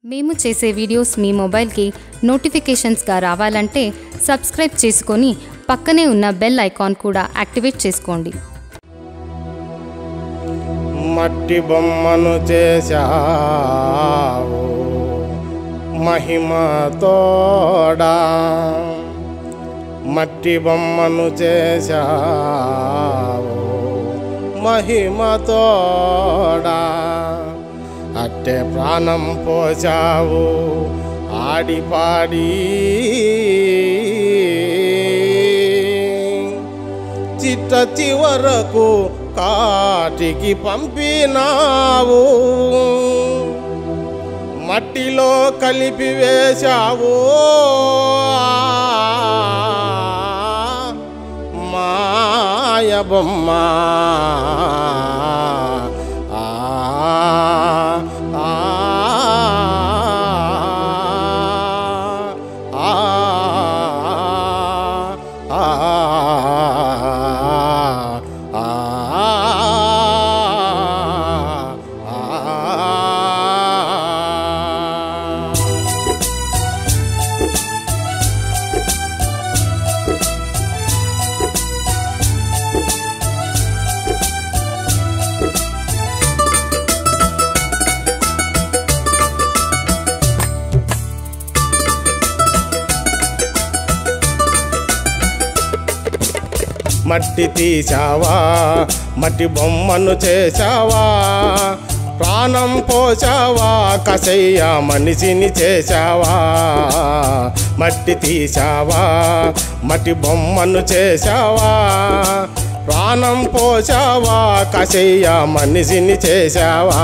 మేము చేసే వీడియోస్ మీ మొబైల్కి నోటిఫికేషన్స్గా రావాలంటే సబ్స్క్రైబ్ చేసుకొని పక్కనే ఉన్న బెల్ ఐకాన్ కూడా యాక్టివేట్ చేసుకోండి మట్టి బొమ్మను చేశావు మహిమతోడా మట్టి బొమ్మను చేశావు మహిమతోడా అట్టే ప్రాణం పోచావు ఆడి పాడి చిట్ట చివరకు కాటికి పంపినావు మట్టిలో కలిపి వేశావు మాయ బొమ్మ ఆ, ఆ, ఆ, ఆ, ఆ మట్టి తీసావా మట్టి బొమ్మను చేశావా ప్రాణం పోసావా కసయ్య మనిషిని చేశావా మట్టి తీసావా మట్టి బొమ్మను చేశావా ప్రాణం పోసావా కసయ్య మనిషిని చేశావా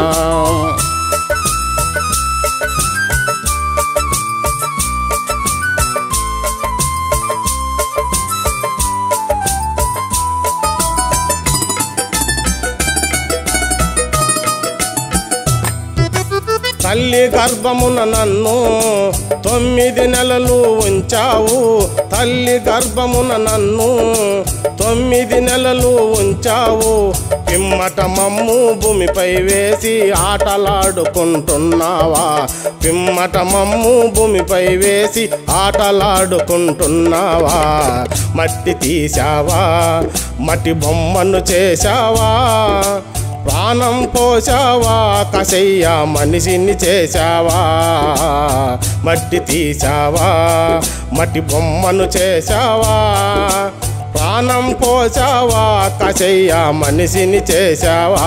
తల్లి గర్భమున నన్ను తొమ్మిది నెలలు ఉంచావు తల్లి గర్భమున నన్ను తొమ్మిది నెలలు ఉంచావు పిమ్మట మమ్ము భూమిపై వేసి ఆటలాడుకుంటున్నావా పిమ్మట మమ్ము భూమిపై వేసి ఆటలాడుకుంటున్నావా మట్టి తీసావా మట్టి బొమ్మను చేశావా ప్రాణం పోసావా కసయ్య మనిషిని చేశావా మట్టి తీసావా మట్టి బొమ్మను చేశావా ప్రాణం పోసావా కసయ్య మనిషిని చేశావా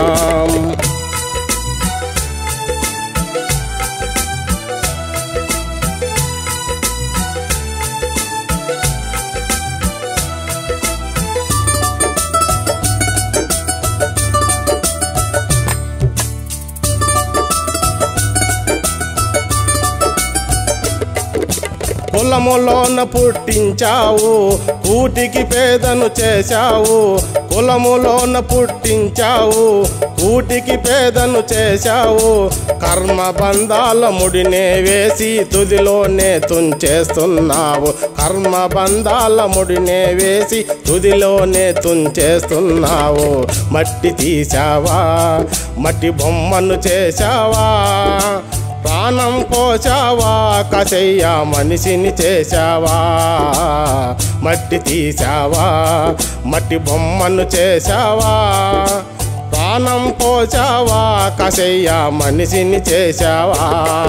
కులములోన పుట్టించావు కూటికి పేదను చేశావు కులములోన పుట్టించావు కూటికి పేదను చేశావు కర్మ బంధాల ముడినే వేసి తుదిలోనే తుంచేస్తున్నావు కర్మ బంధాల ముడినే వేసి తుదిలోనే తుంచేస్తున్నావు మట్టి తీసావా మట్టి బొమ్మను చేశావా ప్రాణం పోచావా కసయ్య మనిషిని చేశావా మట్టి తీసావా మట్టి బొమ్మను చేశావా ప్రాణం పోచావా కసయ్య మనిషిని చేశావా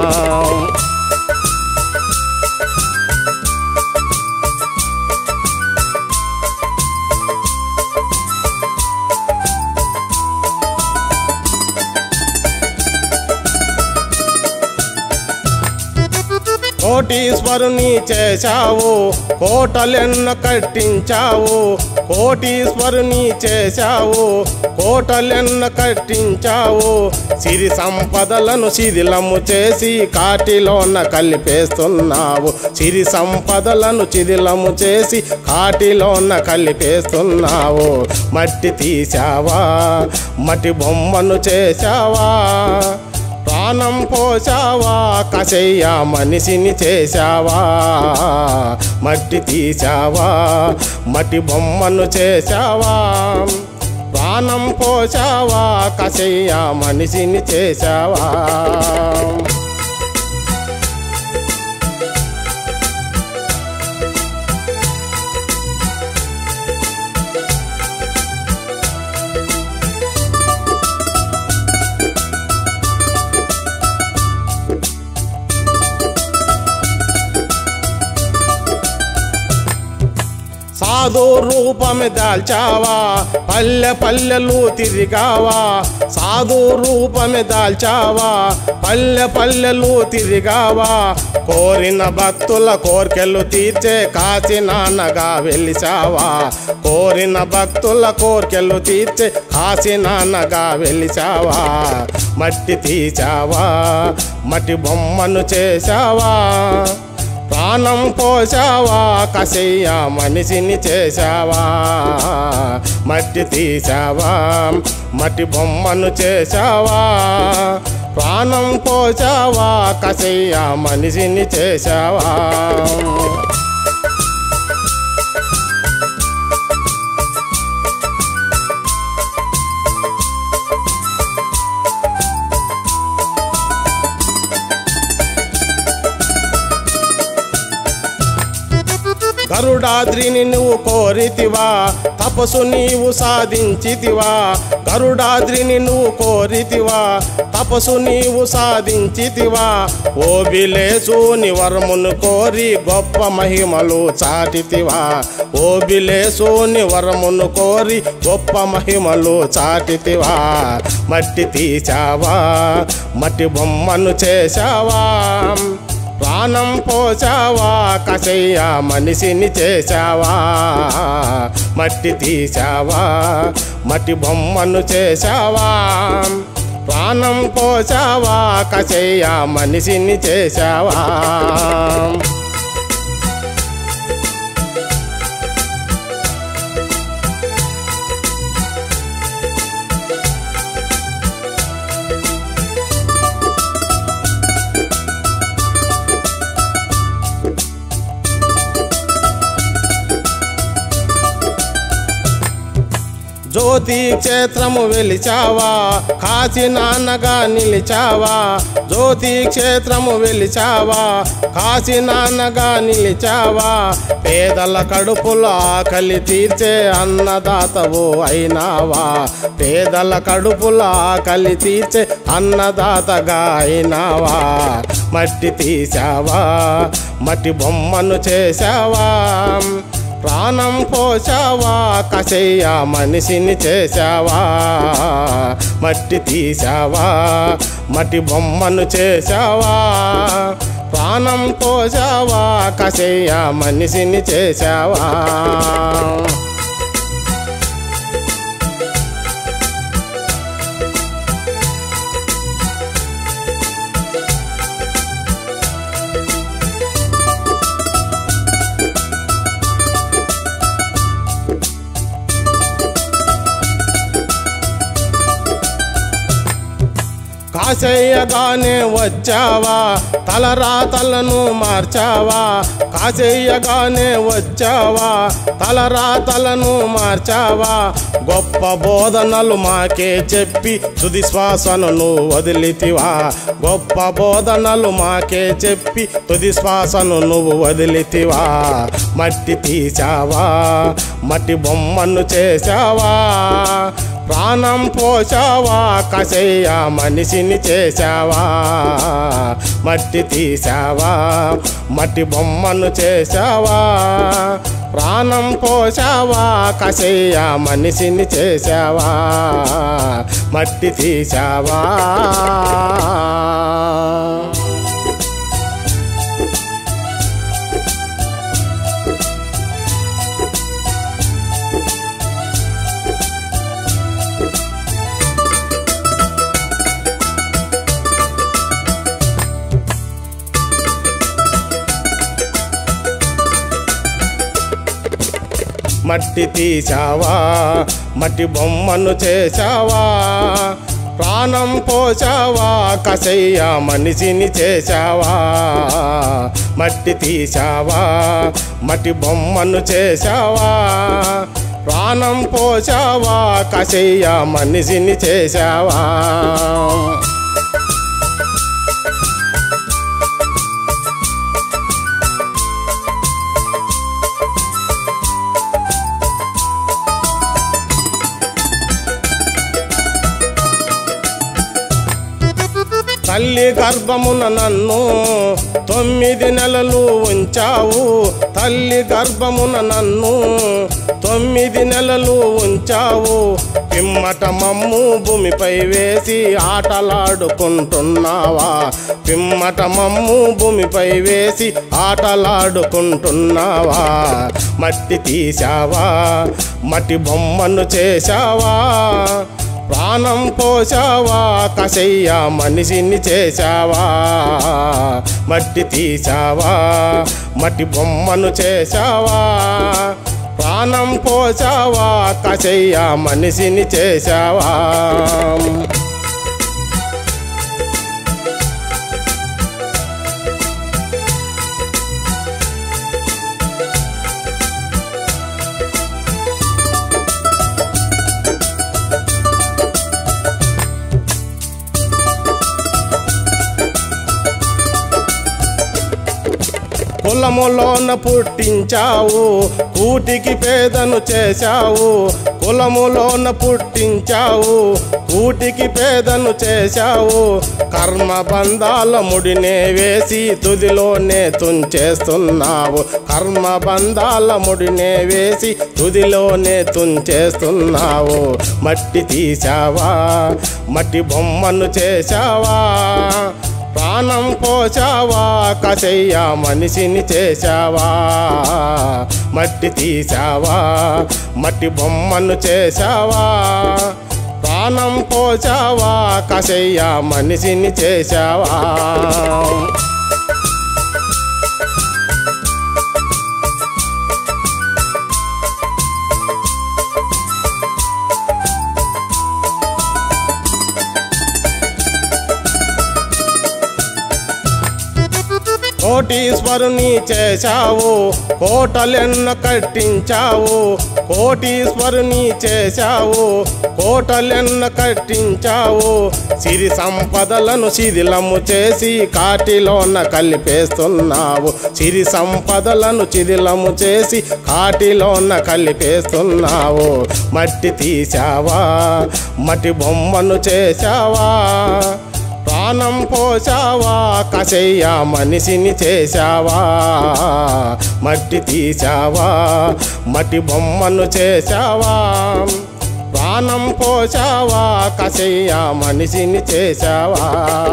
కోటీశ్వరుని చేశావు కోటలెన్న కట్టించావు కోటీశ్వరుని చేశావు కోటలెన్న కట్టించావు సిరి సంపదలను శిథిలము చేసి కాటిలోన కలిపేస్తున్నావు సిరి సంపదలను శిథిలము చేసి కాటిలోన కలిపేస్తున్నావు మట్టి తీసావా మట్టి బొమ్మను చేశావా ప్రాణం పోసావా కసయ్య మనిషిని చేశావా మట్టి తీసావా మట్టి బొమ్మను చేశావా ప్రాణం పోసావా కసయ్య మనిషిని చేశావా సాధు రూపమే దాల్చావా పల్లె పల్లెలు తిరిగావా సాధు రూపమే దాల్చావా పల్లె పల్లెలు తిరిగావా కోరిన భక్తుల కోర్కెలు తీర్చే కాచి నాన్నగా వెలిసావా కోరిన భక్తుల కోర్కెలు తీర్చే కాచి నాన్నగా వెలిసావా మట్టి తీసావా మట్టి బొమ్మను చేశావా ప్రాణం పోసావా కసయ్య మనిషిని చేశావా మట్టి తీసావా మట్టి బొమ్మను చేశావా ప్రాణం పోసావా కసయ్య మనిషిని చేశావా గరుడాద్రిని నువ్వు కోరితివా తపస్సు నీవు సాధించితివా గరుడాద్రిని నువ్వు కోరితివా తపస్సు నీవు సాధించితివా ఓ బిలేసుని వరమును కోరి గొప్ప మహిమలు చాటితివా ఓ బిలేసుని వరమును కోరి గొప్ప మహిమలు చాటితివా మట్టి తీసావా మట్టి బొమ్మను చేశావా ప్రాణం పోసావా కసయ్య మనిషిని చేశావా మట్టి తీసావా మట్టి బొమ్మను చేశావా ప్రాణం పోసావా కసయ్య మనిషిని చేశావా జ్యోతి క్షేత్రము వెలిచావా కాశీ నాన్నగా నిలిచావా జ్యోతి క్షేత్రము వెలిచావా కాశీ నాన్నగా నిలిచావా పేదల కడుపుల ఆకలి తీర్చే అన్నదాతవు అయినావా పేదల కడుపుల ఆకలి తీర్చే అన్నదాతగా అయినావా మట్టి తీసావా మట్టి బొమ్మను చేశావా ప్రాణం పోసావా కసయ్య మనిషిని చేశావా మట్టి తీసావా మట్టి బొమ్మను చేశావా ప్రాణం పోసావా కసయ్య మనిషిని చేశావా కాశయ్యగానే వచ్చావా తలరాతలను మార్చావా కాశయ్యగానే వచ్చావా తలరాతలను మార్చావా గొప్ప బోధనలు మాకే చెప్పి తుది శ్వాసను నువ్వు వదిలితివా గొప్ప బోధనలు మాకే చెప్పి తుది శ్వాసను నువ్వు వదిలితివా మట్టి తీసావా మట్టి బొమ్మను చేశావా ప్రాణం పోసావా కసయ్య మనిషిని చేశావా మట్టి తీసావా మట్టి బొమ్మను చేశావా ప్రాణం పోసావా కసయ్య మనిషిని చేశావా మట్టి తీసావా మట్టి తీసావా మట్టి బొమ్మను చేశావా ప్రాణం పోసావా కసయ్య మనిషిని చేశావా మట్టి తీసావా మట్టి బొమ్మను చేశావా ప్రాణం పోసావా కసయ్య మనిషిని చేశావా తల్లి గర్భమున నన్ను తొమ్మిది నెలలు ఉంచావు తల్లి గర్భమున నన్ను తొమ్మిది నెలలు ఉంచావు పిమ్మట మమ్ము భూమిపై వేసి ఆటలాడుకుంటున్నావా పిమ్మట మమ్ము భూమిపై వేసి ఆటలాడుకుంటున్నావా మట్టి తీసావా మట్టి బొమ్మను చేశావా ప్రాణం పోసావా కసయ్య మనిషిని చేశావా మట్టి తీసావా మట్టి బొమ్మను చేశావా ప్రాణం పోసావా కసయ్య మనిషిని చేశావా కులములోన పుట్టించావు కూటికి పేదను చేశావు కులములోన పుట్టించావు కూటికి పేదను చేశావు కర్మ బంధాల ముడినే వేసి తుదిలోనే తుంచేస్తున్నావు కర్మ బంధాల ముడినే వేసి తుదిలోనే తుంచేస్తున్నావు మట్టి తీసావా మట్టి బొమ్మను చేశావా ప్రాణం పోచావా కసయ్య మనిషిని చేశావా మట్టి తీసావా మట్టి బొమ్మను చేశావా ప్రాణం పోచావా కసయ్య మనిషిని చేశావా కోటీశ్వరుని చేశావు కోటలెన్న కట్టించావు కోటీశ్వరుని చేశావు కోటలెన్న కట్టించావు సిరి సంపదలను శిథిలము చేసి కాటిలోన కలిపేస్తున్నావు సిరి సంపదలను శిథిలము చేసి కాటిలోన కలిపేస్తున్నావు మట్టి తీసావా మట్టి బొమ్మను చేశావా ప్రాణం పోసావా కసయ్య మనిషిని చేశావా మట్టి తీసావా మట్టి బొమ్మను చేశావా ప్రాణం పోసావా కసయ్య మనిషిని చేశావా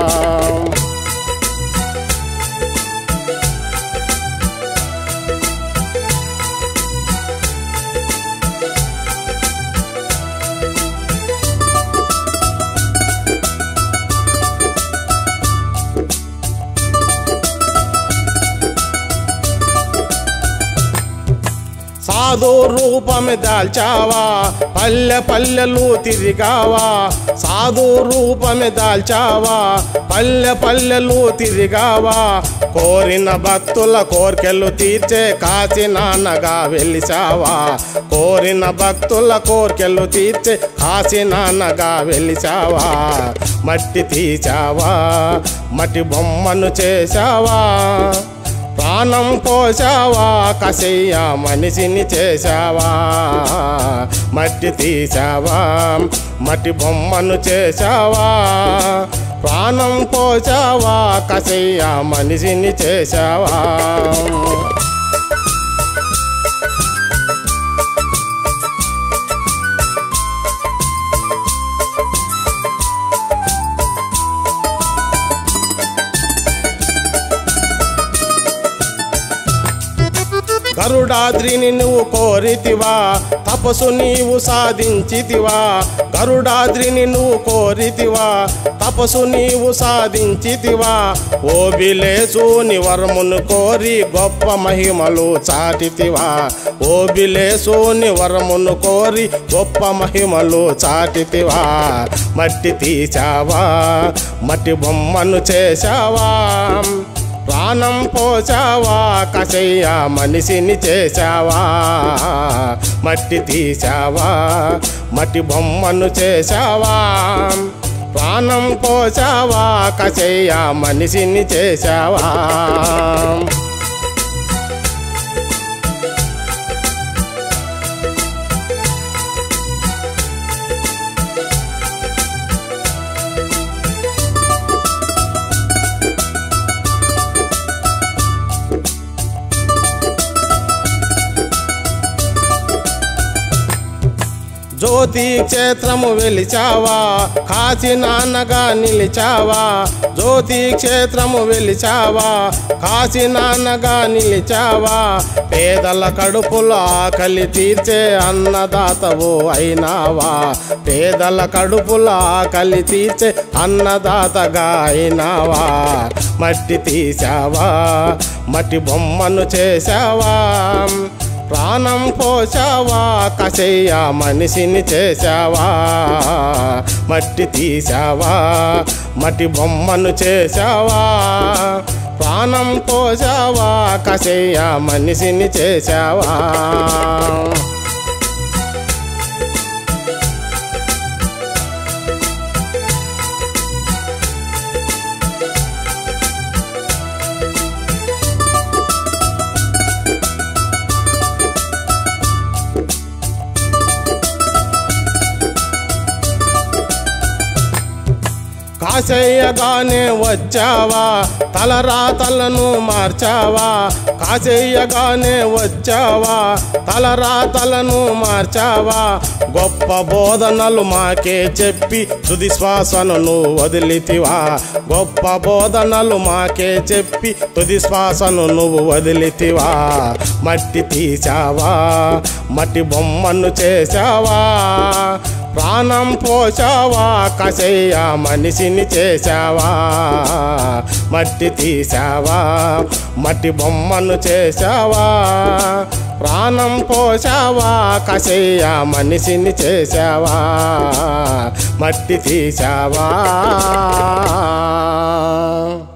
సాధు రూపమే దాల్చావా పల్లె పల్లెలు తిరిగావా సాధు రూపమే దాల్చావా పల్లె పల్లెలు తిరిగావా కోరిన భక్తుల కోర్కెలు తీర్చే కాచి నాన్నగా వెలిసావా కోరిన భక్తుల కోర్కెలు తీర్చే కాచి నాన్నగా వెలిసావా మట్టి తీసావా మట్టి బొమ్మను చేశావా ప్రాణం పోసావా కసయ్య మనిషిని చేశావా మట్టి తీసావా మట్టి బొమ్మను చేశావా ప్రాణం పోసావా కసయ్య మనిషిని చేశావా గరుడాద్రిని నువ్వు కోరితివా తపస్సు నీవు సాధించితివా గరుడాద్రిని నువ్వు కోరితివా తపస్సు నీవు సాధించితివా ఓ బిలేసుని వరమును కోరి గొప్ప మహిమలు చాటితివా ఓ బిలేసుని వరమును కోరి గొప్ప మహిమలు చాటితివా మట్టి తీసావా మట్టి బొమ్మను చేశావా ప్రాణం పోసావా కసయ్య మనిషిని చేశావా మట్టి తీసావా మట్టి బొమ్మను చేశావా ప్రాణం పోసావా కసయ్య మనిషిని చేశావా జ్యోతి క్షేత్రము వెలిచావా కాశీ నాన్నగా నిలిచావా జ్యోతి క్షేత్రము వెలిచావా కాశీ నాన్నగా నిలిచావా పేదల కడుపుల ఆకలి తీర్చే అన్నదాతవు అయినావా పేదల కడుపుల ఆకలి తీర్చే అన్నదాతగా అయినావా మట్టి తీసావా మట్టి బొమ్మను చేశావా ప్రాణం పోసావా కసయ్య మనిషిని చేశావా మట్టి తీసావా మట్టి బొమ్మను చేశావా ప్రాణం పోసావా కసయ్య మనిషిని చేశావా కాశయ్యగానే వచ్చావా తలరాతలను మార్చావా కాశయ్యగానే వచ్చావా తలరాతలను మార్చావా గొప్ప బోధనలు మాకే చెప్పి తుది శ్వాసను నువ్వు వదిలితివా గొప్ప బోధనలు మాకే చెప్పి తుది శ్వాసను నువ్వు వదిలితివా మట్టి తీసావా మట్టి బొమ్మను చేశావా ప్రాణం పోసావా కసయ్య మనిషిని చేశావా మట్టి తీసావా మట్టి బొమ్మను చేశావా ప్రాణం పోసావా కసయ్య మనిషిని చేశావా మట్టి తీసావా